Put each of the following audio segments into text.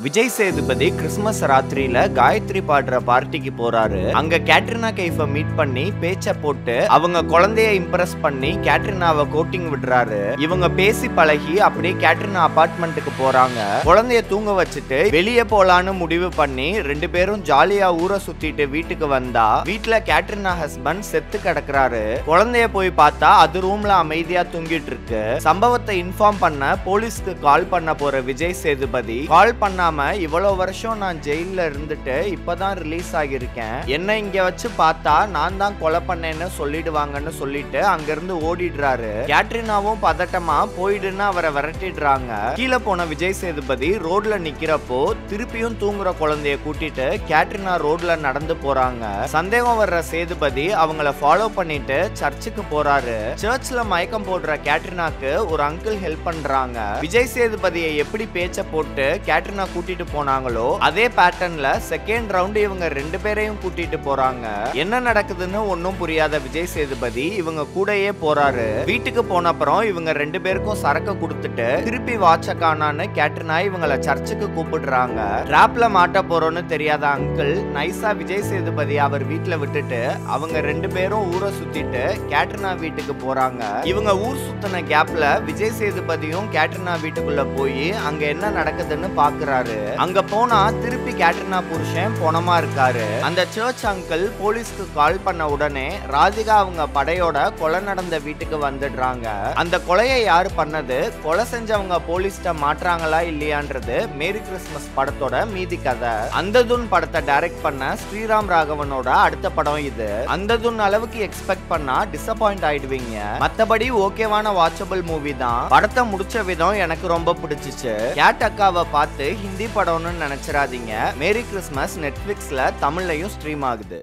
Vijay Sethupathi Christmas ராத்திரியில காயத்ரி பாடுற பார்ட்டிக்கு போறாரு அங்க கேட்ரினா கைஃப மீட் பண்ணி பேச்ச போட்டு அவங்க குழந்தைய இம்ப்ரெஸ் பண்ணி கேட்ரினாவை கோட்டிங் விடுறாரு இவங்க பேசி பழகி அப்படியே கேட்ரினா அபார்ட்மெண்ட்டுக்கு போறாங்க குழந்தைய தூங்க வச்சுட்டு வெளியே போலான்னு முடிவு பண்ணி ரெண்டு பேரும் ஜாலியா ஊரை சுத்திட்டு வீட்டுக்கு வந்தா வீட்ல கேட்ரினா ஹஸ்பண்ட் செத்து கிடக்குறாரு குழந்தைய போய் பார்த்தா அது ரூம்ல அமைதியா தூங்கிட்டு இருக்கு சம்பவத்தை இன்ஃபார்ம் பண்ண போலீஸ்க்கு கால் பண்ண போற விஜய் சேதுபதி கால் பண்ணாம இவ்வளவு வருஷம் நான் ஜெயில இருந்துட்டு இப்பதான் ரிலீஸ் ஆகியிருக்கேன் என்ன இங்க வச்சு பார்த்தா நான் தான் கொலை பண்ணேன்னு சொல்லிடுவாங்கன்னு சொல்லிட்டு அங்க இருந்து ஓடிடுறாரு கேட்ரினாவும் பதட்டமா போயிடுன்னு அவரை விரட்டிடுறாங்க கீழே போன விஜய் சேதுபதி ரோட்ல நிக்கிறப்போ திருப்பியும் தூங்குற குழந்தைய கூட்டிட்டு கேட்ரினா ரோட்ல நடந்து போறாங்க சந்தேகம் வர்ற சேதுபதி அவங்கள ஃபாலோ பண்ணிட்டு சர்ச்சுக்கு போறாரு சர்ச்ல மயக்கம் போடுற கேட்ரினாக்கு ஒரு அங்கிள் ஹெல்ப் பண்றாங்க விஜய் சேதுபதியை எப்படி பேச்ச போட்டு கேட்ரினா கூட்டிட்டு போனாங்களோ அதே பேட்டர்ன்ல செகண்ட் ரவுண்ட் இவங்க ரெண்டு பேரையும் கூட்டிட்டு போறாங்க என்ன நடக்குதுன்னு ஒன்னும் புரியாத விஜய் சேதுபதி இவங்க கூடயே போறாரு வீட்டுக்கு போன அப்புறம் இவங்க ரெண்டு பேருக்கும் சரக்கு கொடுத்துட்டு திருப்பி வாட்ச காணான்னு கேட்ரினா இவங்கள சர்ச்சுக்கு கூப்பிடுறாங்க டிராப்ல மாட்ட போறோம்னு தெரியாத அங்கிள் நைஸா விஜய் சேதுபதி அவர் வீட்டுல விட்டுட்டு அவங்க ரெண்டு பேரும் ஊரை சுத்திட்டு கேட்ரினா வீட்டுக்கு போறாங்க இவங்க ஊர் சுத்தின கேப்ல விஜய் சேதுபதியும் கேட்ரினா வீட்டுக்குள்ள போய் அங்க என்ன நடக்குதுன்னு பாக்குறாரு அங்க போனா திருப்பி கேட்ரினா புருஷன் பொணமா இருக்காரு அந்த சர்ச் அங்கிள் போலீஸ்க்கு கால் பண்ண உடனே ராதிகா அவங்க படையோட கொலை நடந்த வீட்டுக்கு வந்துடுறாங்க அந்த கொலையை யாரு பண்ணது கொலை செஞ்சவங்க போலீஸ்ட மாற்றாங்களா இல்லையான்றது மேரி கிறிஸ்மஸ் படத்தோட மீதி கதை அந்ததுன் படத்தை டைரக்ட் பண்ண ஸ்ரீராம் ராகவனோட அடுத்த படம் இது அந்ததுன் அளவுக்கு எக்ஸ்பெக்ட் பண்ணா டிசப்பாயிண்ட் ஆயிடுவீங்க மத்தபடி ஓகேவான வாட்சபிள் மூவி தான் படத்தை முடிச்ச விதம் எனக்கு ரொம்ப பிடிச்சிச்சு கேட் அக்காவை பார்த்து ஹிந்தி படம்னு நினைச்சிடாதீங்க மேரி கிறிஸ்மஸ் நெட்ஃபிளிக்ஸ்ல தமிழ்லையும் ஸ்ட்ரீம் ஆகுது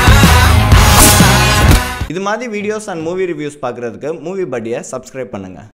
இது மாதிரி வீடியோஸ் அண்ட் மூவி ரிவ்யூஸ் பார்க்குறதுக்கு மூவி படியை சப்ஸ்கிரைப் பண்ணுங்கள்